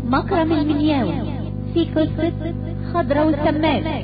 مكرم المنياوي في قصة خضرة والسماك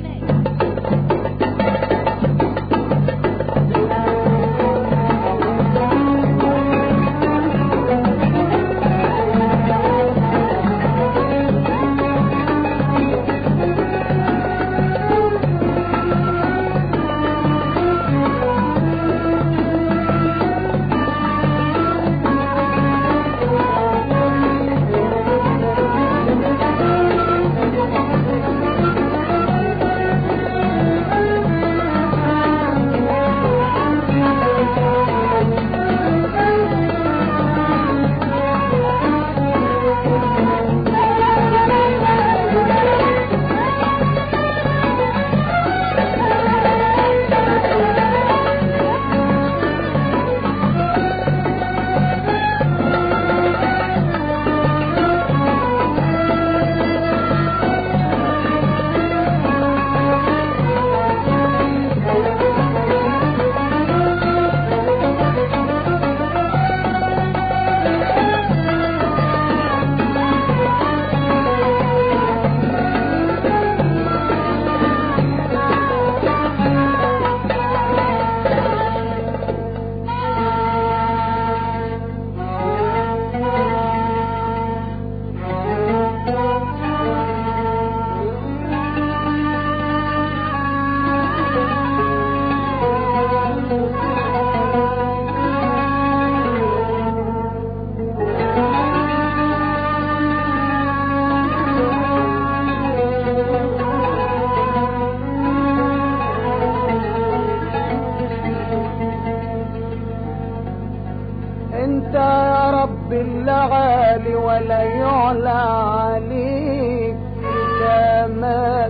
انت يا رب العالي ولا يعلى عليك كلامك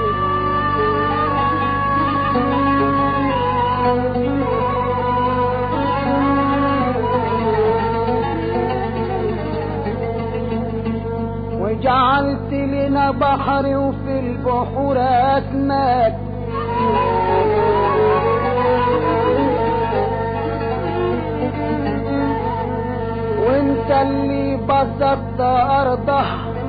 وجعلت لنا بحر وفي البحور اسماك وانت اللي بسطت ارضه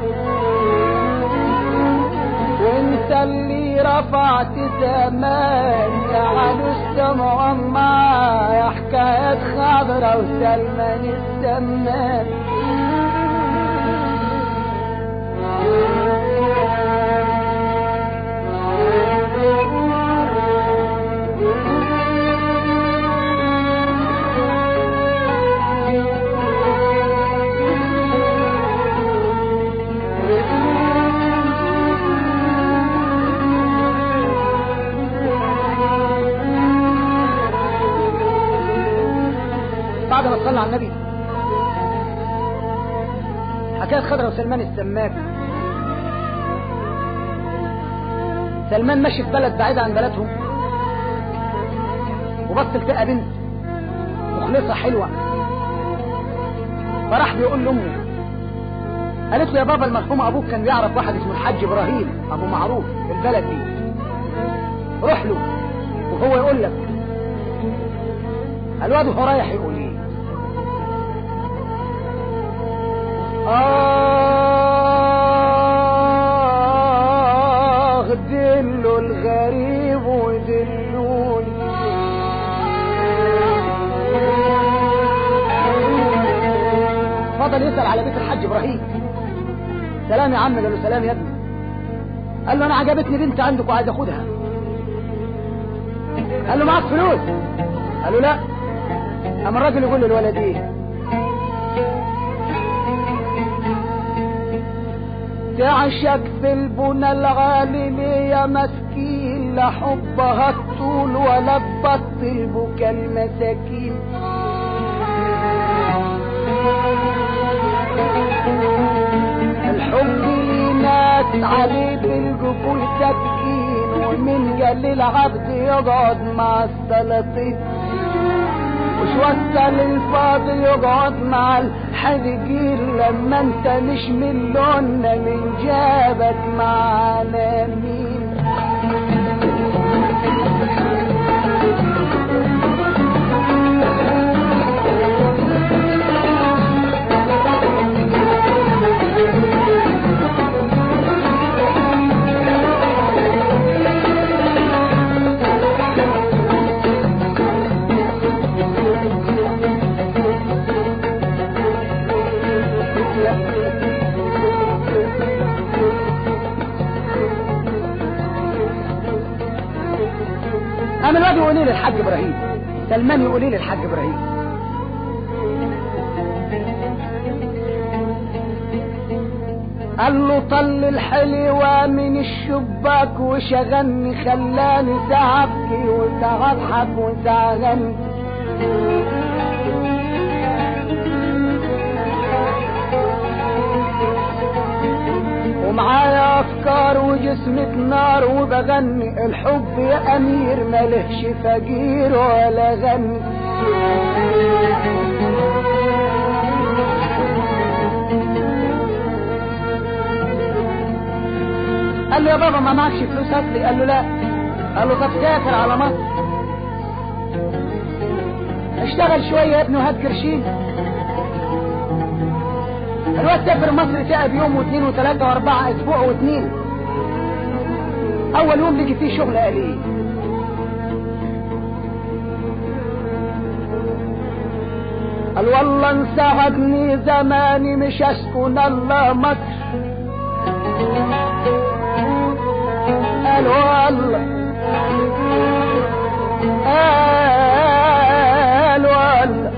وانت اللي رفعت زمان جعلوا السمع معايا حكاية خضرة وسلمان السمان بعد ما صلى على النبي حكاية خضرة وسلمان السماك سلمان ماشي في بلد بعيد عن بلدهم وبص لقى بنت مخلصة حلوة فراح بيقول لأمه قالت له يا بابا المرحوم أبوك كان بيعرف واحد اسمه الحاج إبراهيم أبو معروف في البلد دي روح له وهو يقول لك الواد وهو رايح يقول ايه آه دلوا الغريب ودلوني فضل يسأل على بيت الحاج إبراهيم سلام يا عم قال له سلام يا ابني قال له أنا عجبتني بنت عندك وعايز أخدها قال له معاك فلوس قال له لا أما الراجل يقول للولد إيه تعشق في البنى العالي ليه يا مسكين لا حبها الطول ولا تبطل بكى المساكين الحب ليه ناس عليه بالجفول تبكين ومن قال العبد يقعد مع السلاطين مش وصل الفاضل يقعد مع الحدقين لما انت مش من لوننا من جابك معانا مين قام الواد يقول لي للحاج ابراهيم سلمان يقول لي للحاج ابراهيم قال له طل الحلوة من الشباك وشغلني خلاني تعبكي وتضحك وتغني ومعايا افكار وجسمك نار وبغني الحب يا امير ملهش فقير ولا غني قال له يا بابا ما معكش فلوس هات لي قال له لا قال له طب سافر على مصر اشتغل شويه يا ابني وهات قرشين الواد سافر مصر تعب يوم واثنين وثلاثة واربعة اسبوع واثنين اول يوم لقي فيه شغل قال ايه قال والله انسعدني زماني مش اسكن الله مصر قال والله قال والله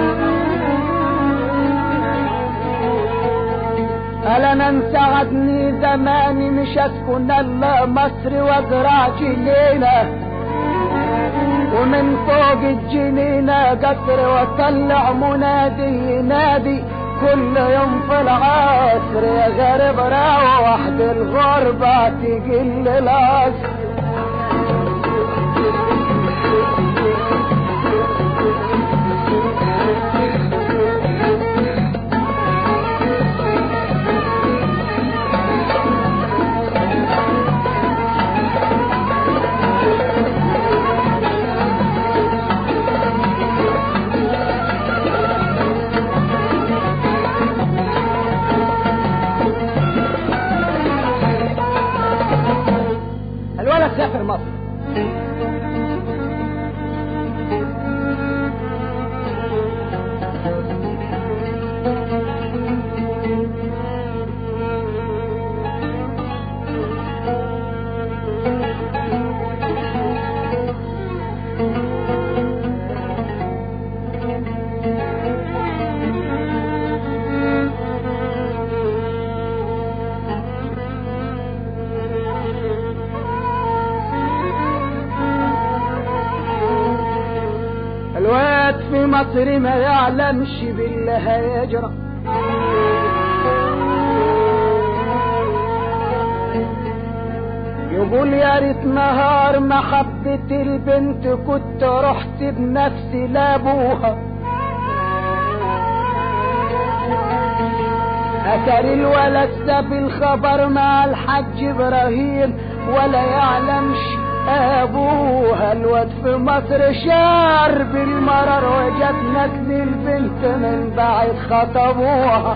قال انا انسعدني زماني مش اسكن الا مصر وازرع جنينه ومن فوق الجنينه قطر واطلع منادي ينادي كل يوم في العصر يا غريب روح دي الغربة تقل العصر الولد سافر مصر الواد في مصر ما يعلمش بالله هيجرى يقول يا ريت نهار محبة البنت كنت رحت بنفسي لابوها أثر الولد ساب الخبر مع الحاج إبراهيم ولا يعلمش أبوها الواد في مصر شار بالمرر وجاب نجم البنت من بعد خطبوها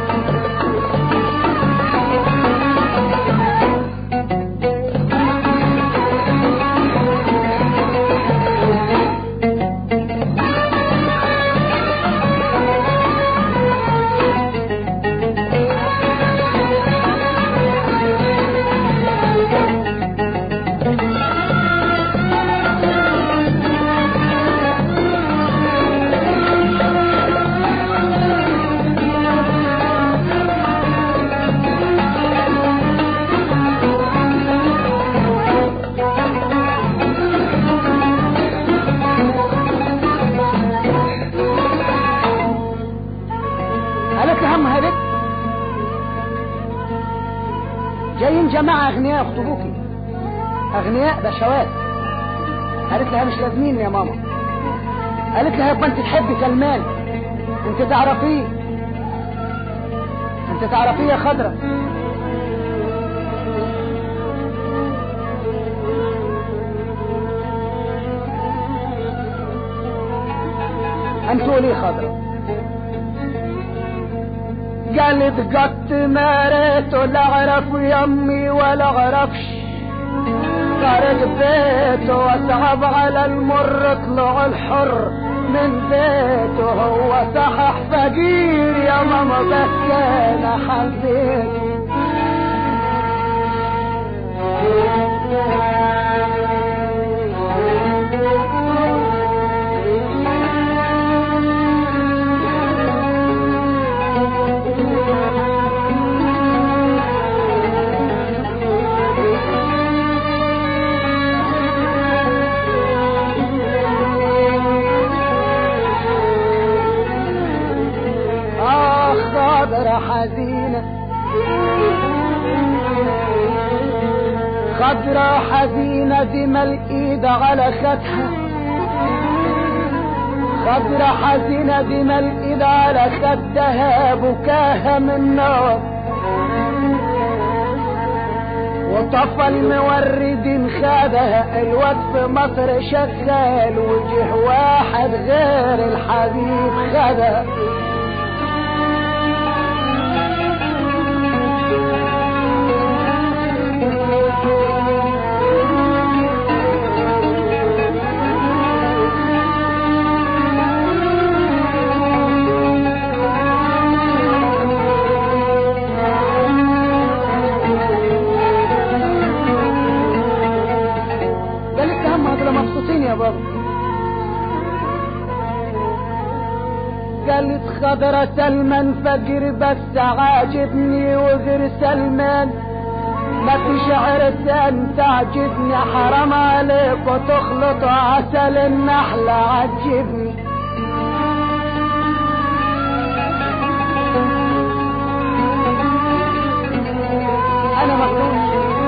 قالت لي هم هبت جايين جماعة أغنياء يخطبوكي أغنياء بشوات قالت لها مش لازمين يا ماما قالت لها يبقى انت تحبي سلمان انت تعرفيه انت تعرفيه يا خضرة انتوا ليه خضرة قالت قط مريت ولا اعرف يمي ولا اعرفش خارج بيته واصعب على المر طلع الحر من بيته هو صحح فقير يا ماما بس انا حبيت خضرة حزينة دم الايد على خدها خضرة حزينة دم الايد على خدها بكاها من نار وطفى المورد خدها الواد في مصر شغال وجه واحد غير الحبيب خدها قالت هم هذول مبسوطين يا بابا قالت خضرة سلمان فقر بس عاجبني وغير سلمان ما في عرسان تعجبني حرام عليك وتخلط عسل النحلة عجبني انا مغلوب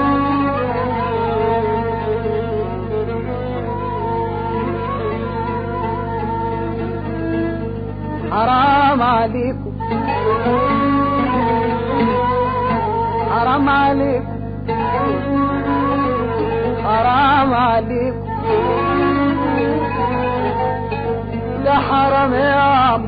حرام عليكم حرام عليكم حرام عليكم ده حرام يا عم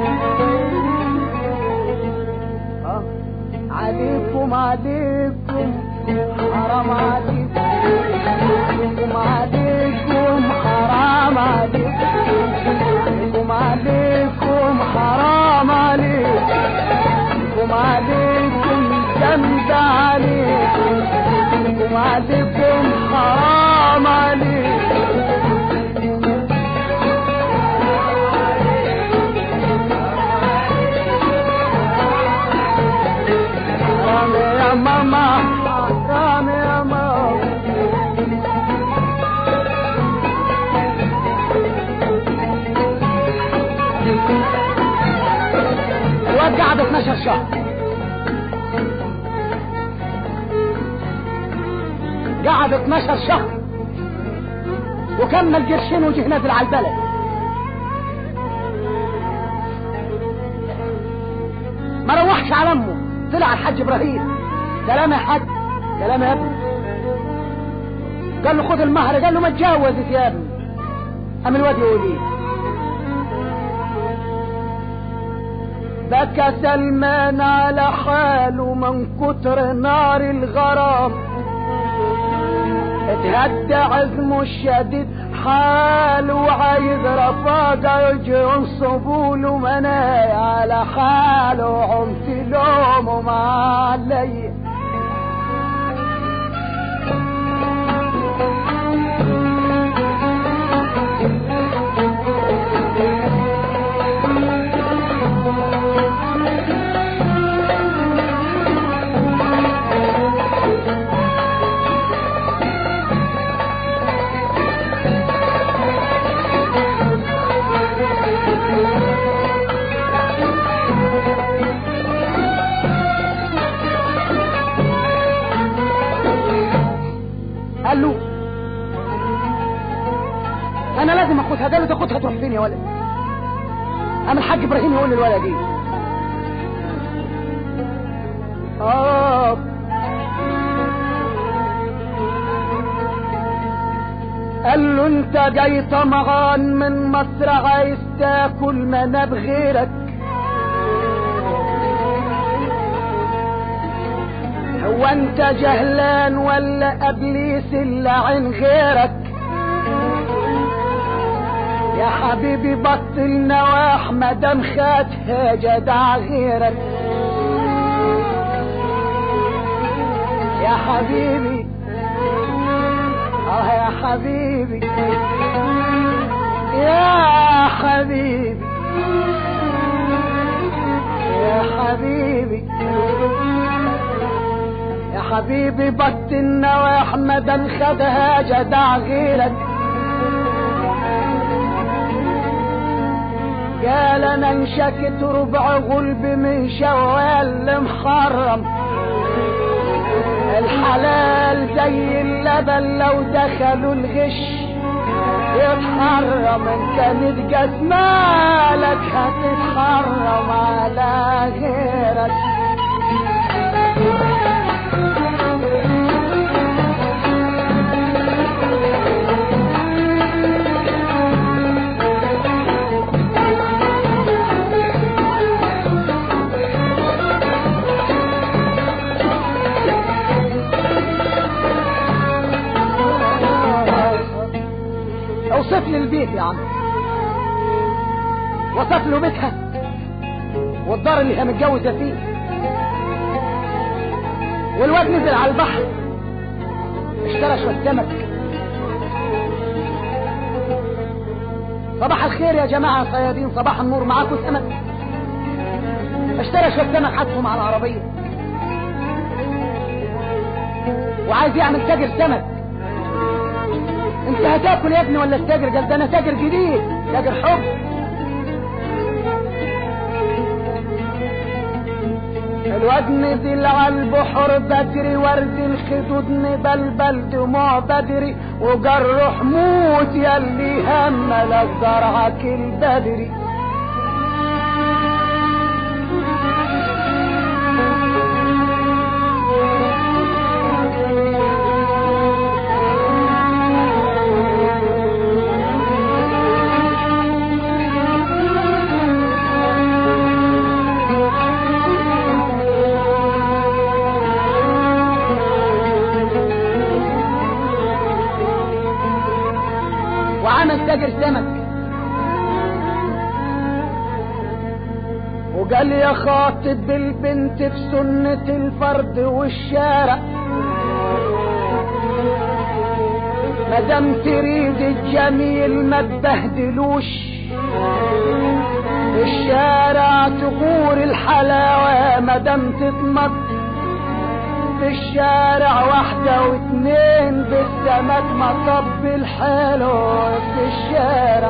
آه. عليكم عليكم حرام عليكم عليكم عليكم حرام عليكم عليكم عليكم حرام عليكم عليكم عليكم جنب عليكم عليكم عليكم حرام عليكم حرام يا ماما حرام يا ماما الواد قعد 12 شهر قعد 12 شهر وكمل قرشين وجه نازل على البلد ما روحش على امه طلع على الحاج ابراهيم سلام يا حاج سلام يا ابني قال له خد المهر قال له ما اتجوزت يا ابني قام الواد يقول ايه بكى سلمان على حاله من كتر نار الغرام اتهدى عزمه الشديد حاله وعايز رفاقة يجي ينصبوا له منايا على حاله عمت لومه ما عليا قال له انا لازم اخدها قال له تاخدها تروح فين يا ولد قام الحاج ابراهيم يقول للولد ايه اه قال له انت جاي طمعان من مصر عايز تاكل مناب غيرك هو انت جهلان ولا ابليس اللي عين غيرك يا حبيبي بطل نواح مدام خاتها جدع غيرك يا حبيبي اه يا حبيبي يا حبيبي يا حبيبي يا حبيبي بط النواح مدام خدها جدع غيرك قال انا انشكت ربع غلب من شوال محرم الحلال زي اللبن لو دخلوا الغش يتحرم ان كانت جسمالك هتتحرم على غيرك اوصف لي البيت يا عم وصف له بيتها والدار اللي هي متجوزه فيه والواد نزل على البحر اشترى شويه سمك صباح الخير يا جماعه صيادين صباح النور معاكم سمك اشترى شويه سمك حطهم على العربيه وعايز يعمل تاجر سمك انت هتاكل يا ابني ولا التاجر قال ده انا تاجر جديد تاجر حب الواد نزل على البحر بدري ورد الخدود نبلبل دموع بدري وجرح موت ياللي هملك زرعك البدري وعمل تاجر سمك وقال يا خاطب البنت في سنة الفرد والشارع مادام تريد الجميل ما تبهدلوش في الشارع تغور الحلاوة مادام تطمط في الشارع واحدة واتنين بالسمك مطب الحلو في الشارع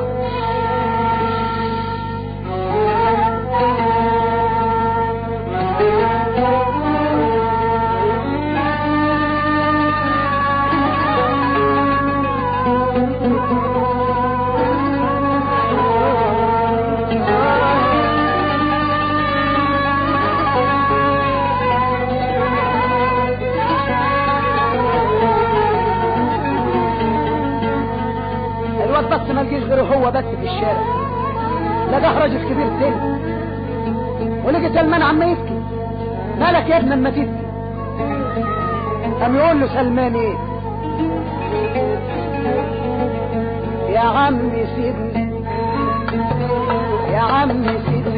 الواد بس ما لقيش غيره هو بس في الشارع لقاه راجل كبير سن ولقي سلمان عم يبكي مالك يا ابن اما تبكي قام يقول له سلمان ايه يا عمي سيبني يا عمي سيبني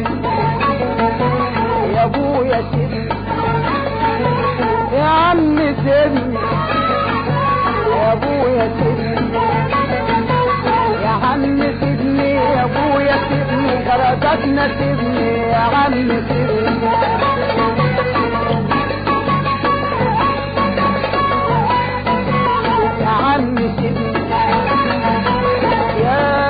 يا ابويا سيبني يا عمي سيبني يا ابويا سيبني يا عم سيبني يا ابويا سيبني خرجتنا سيبني يا عم سيبني يا عم سيبني يا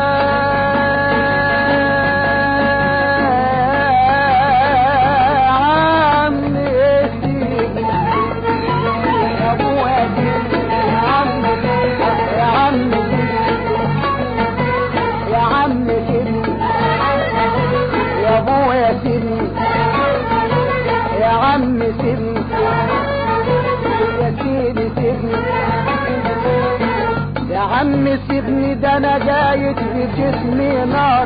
عم سيبني يا ابويا سيبني يا عم يا عم يا عم سيبني يا ابويا سيبني يا عم سيبني يا سيدي سيبني يا عم سيبني ده انا جايت في جسمي نار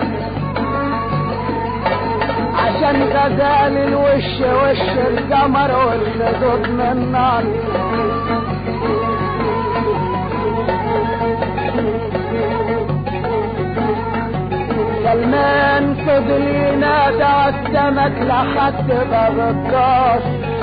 عشان غزال الوش وش القمر والخدود من نار سلمان فضل ينادى عالسمك لحد باب الدار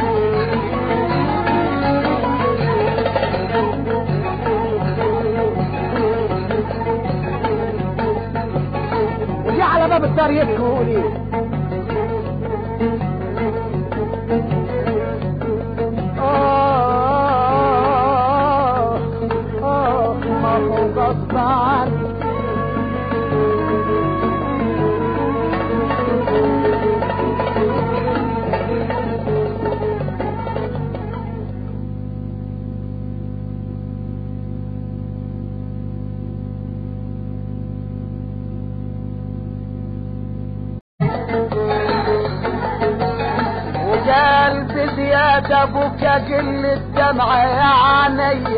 وجي على باب الدار يبكي ويقول ايه آه آه ما هو غصب عني زيادة بكى قل الدمع يا عيني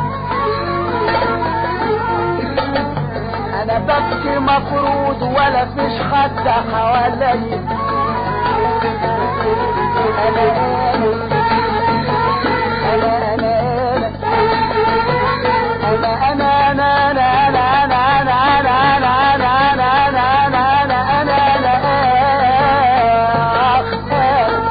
انا ببكي مفروض ولا فيش حد حواليا انا انا انا انا انا انا انا انا انا انا انا انا انا انا انا انا انا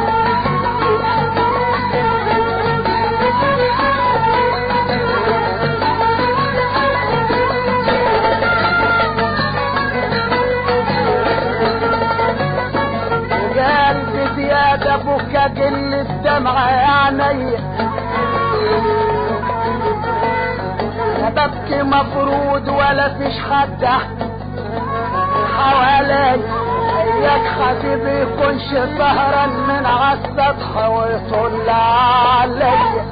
وقلبي زيادة بكى قل الدمع يا عيني انا ببكي مفروض ولا فيش حد حوالي اياك حبيبي يكونش سهران من عالسطح ويطل عليا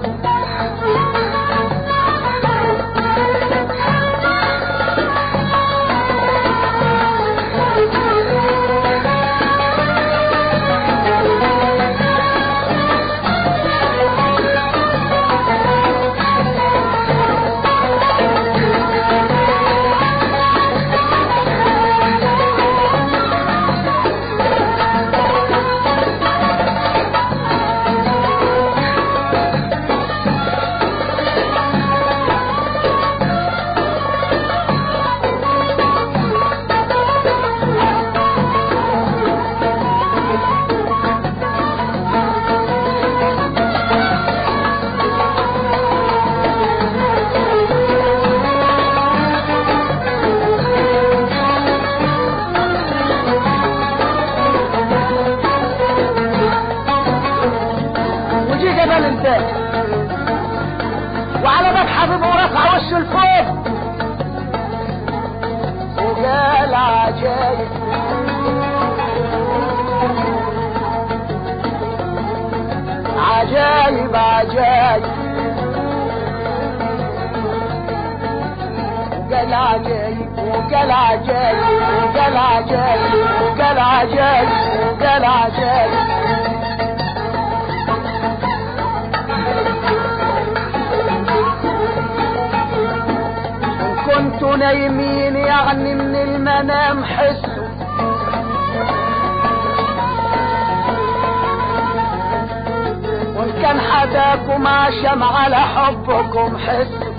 وجي جبل انتاج وعلى باب حبيبه ورفع وشه لفوق وقال عجايب عجايب عجايب وقال عجايب وقال عجايب وقال عجايب وقال عجايب وقال عجايب إن كنتوا نايمين يعني من المنام حسوا وإن كان حداكم عشم على حبكم حسوا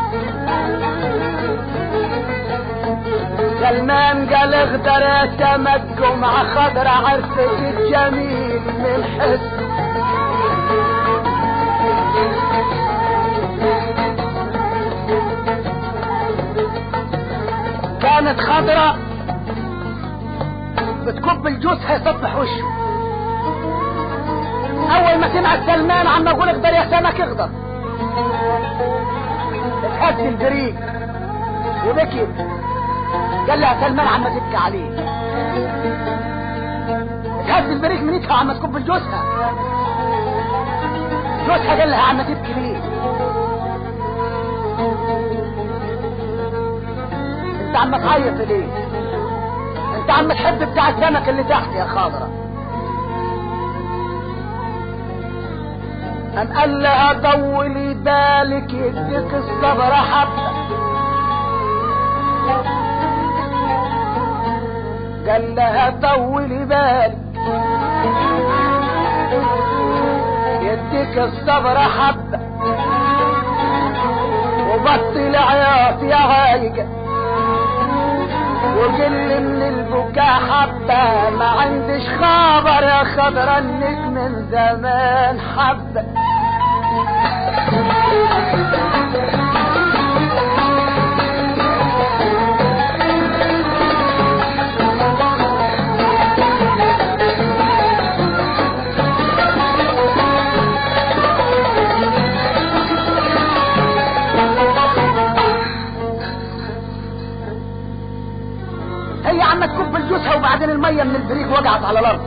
سلمان قال اغدر يا سمك مع خضر عرفت الجميل من حسه كانت خضرة بتكب الجوز هيصبح وشه اول ما سمعت سلمان عم اقول اقدر يا سمك اقدر اتهز البريق وبكي قال لها سلمان عم تبكي عليه اتهز البريق من ايدها عم تكب الجوزها جوزها قال لها عم تبكي ليه انت عم تعيط ليه انت عم تحب بتاع السمك اللي تحت يا خاضرة أم قال لها طولي بالك يديك الصبر حبة قال لها طولي بالك يديك الصبر حبة وبطل عياط يا عايقة وقل من البكاء حبة ما عندش خبر يا خضرة انك من زمان حبة هي عم تكب الجوزها وبعدين المية من البريق وقعت على الارض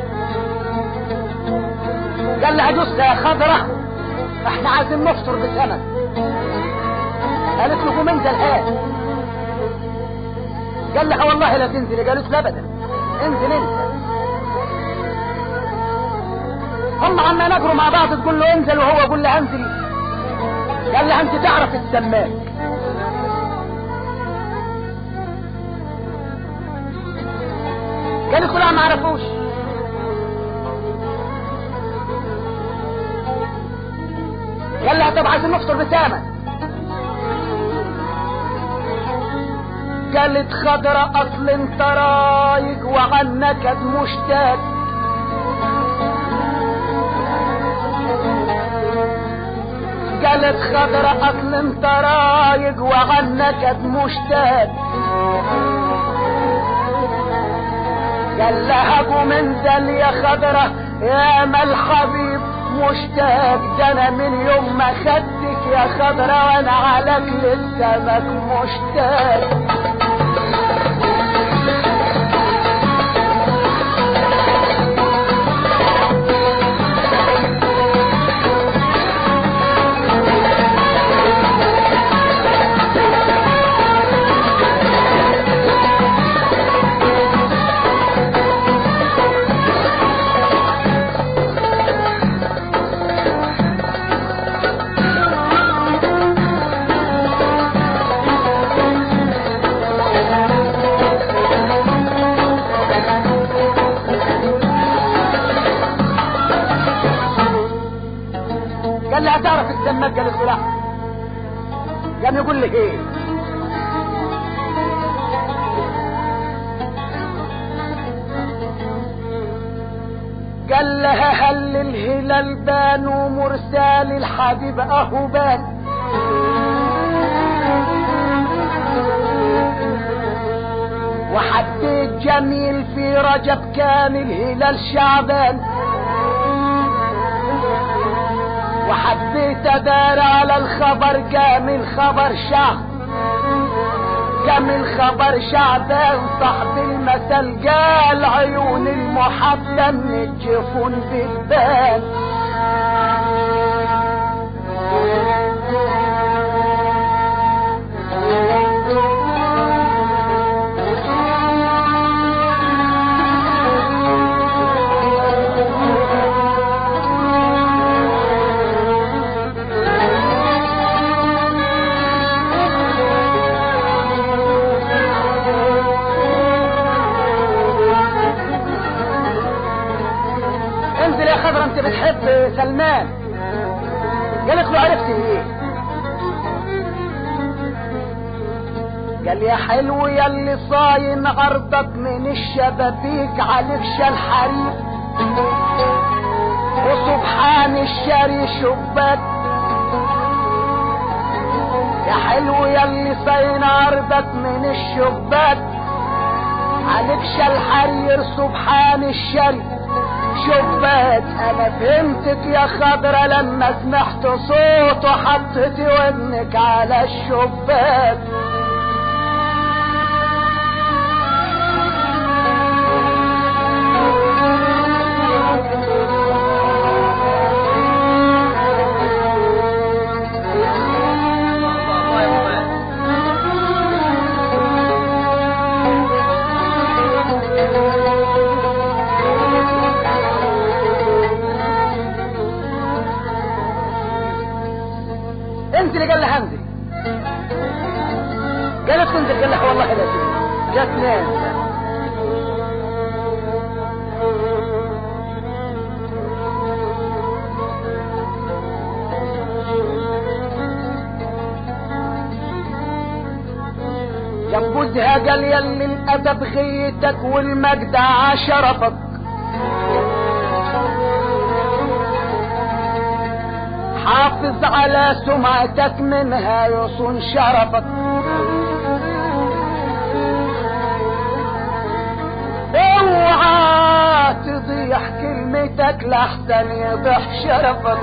قال لها جوزها يا خضرة احنا عايزين نفطر بسمك قالت له قوم انزل هات قال لها والله لا تنزلي قالت له ابدا انزل انت يلا عما نجروا مع بعض تقول له انزل وهو يقول له انزل قال لها انت تعرف السماك قالت لا ما عرفوش قال لها طب عايزين نفطر بتامن قالت خضرة اصل انت رايق وعنك مشتاق قالت خضرة اصل انت رايق وعنك مشتاق قال لها قوم انزل يا خضرة يا مال حبيب مشتاق ده انا من يوم ما خدتك يا خضرة وانا على للسمك مشتاق قال لي هتعرف السماك قالت له لا قام يقول لي ايه قال لها هل الهلال بان ومرسال الحبيب اهو بان وحديت جميل في رجب كان الهلال شعبان وحبيت ادار على الخبر قام الخبر شعب قام الخبر شعبان صاحب المثل قال عيون المحبة من الجفون بالبان انزل يا خضرة انت بتحب سلمان قالت له عرفت ايه قال لي يا حلو يا اللي صاين عرضك من الشبابيك عليك شال حريق وسبحان الشاري شباك يا حلو يا اللي صاين عرضك من الشباك عليك شال حرير سبحان الشري شباك انا فهمتك يا خضرة لما سمعت صوت وحطيت ودنك على الشباك انت اللي قال لها انزل قالت تنزل قال لها والله لا تنزل جت نام جنبوزها قال يلي الادب غيتك والمجد عشرفك حافظ على سمعتك منها يصون شرفك اوعى تضيع كلمتك لحسن يضيع شرفك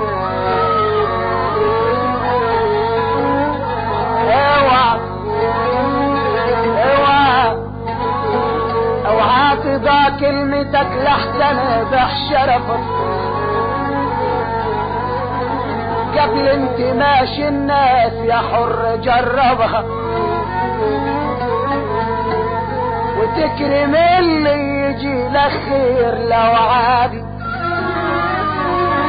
اوعى اوعى اوعى تضيع كلمتك لحسن يضيع شرفك قبل انت ماشي الناس يا حر جربها وتكرم اللي يجي لك خير لو عادي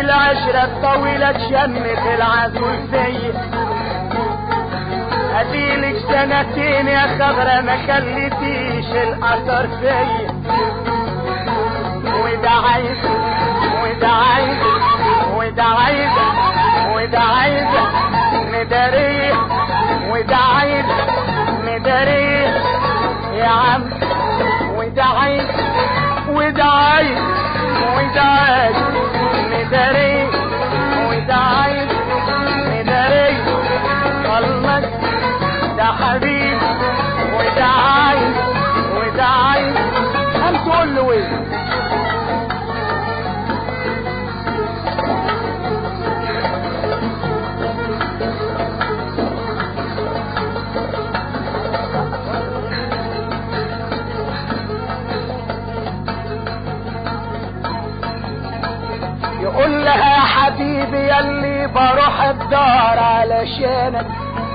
العشرة الطويلة تشمت العزول فيا اديلك سنتين يا خضرة ما خليتيش الاثر فيا وده عايز وده عايز وده عايز وده عايز مداريه وده عايز مداريه يا عم وده عايز وده عايز وده عايز مداريه وده عايز مداريه الله ده حبيب وده عايز وده عايز قام تقول له ايه يقول لها يا حبيبي يلي بروح الدار علشانك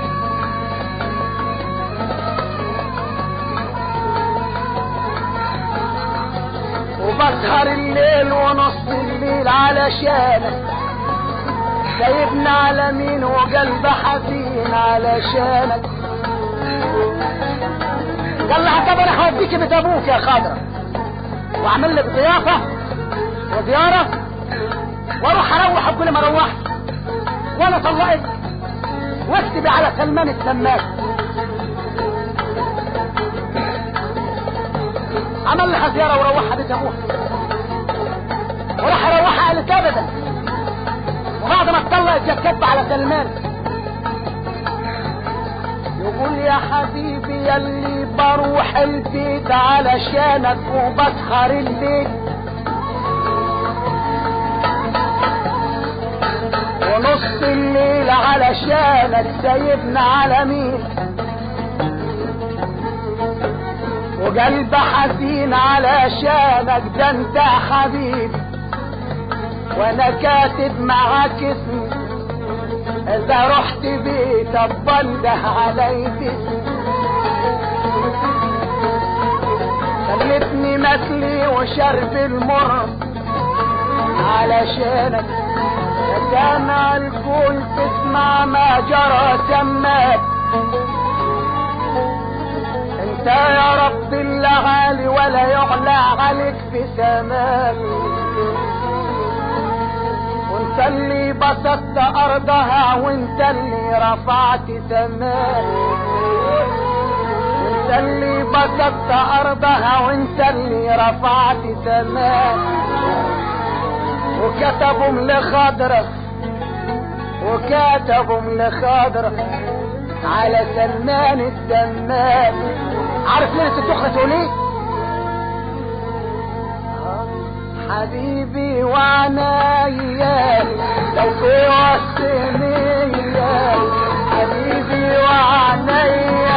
وبسهر الليل ونص الليل علشانك سايبنا على مين وقلب حزين علشانك قال لها طب انا هوديك بيت ابوك يا خضرة واعمل لك ضيافة وزيارة واروح اروح كل ما اروحت وانا طلقت واكتبي على سلمان السماك عمل لها زيارة وروحها بيت ابوها وراح اروحها قالت ابدا وبعد ما اتطلقت يتكب على سلمان يقول يا حبيبي يلي بروح البيت علشانك وبسهر الليل ونص الليل علشانك سايبنا على مين وقلب حزين علشانك ده انت حبيب وانا كاتب معاك اسمي اذا رحت بيت بنده علي باسمي خلتني مثلي وشرب المر علشانك سامع الكل تسمع ما جرى سماك انت يا رب اللي عالي ولا يعلى عليك في سماك وانت اللي بسطت ارضها وانت اللي رفعت سماك وانت اللي بسطت ارضها وانت اللي رفعت سماك وكتبهم لخضرة وكتبهم لخضرة على سلمان السمان عارف ليلة الدخلة تقول ايه؟ حبيبي وعنايا لو في وسط مية حبيبي وعنايا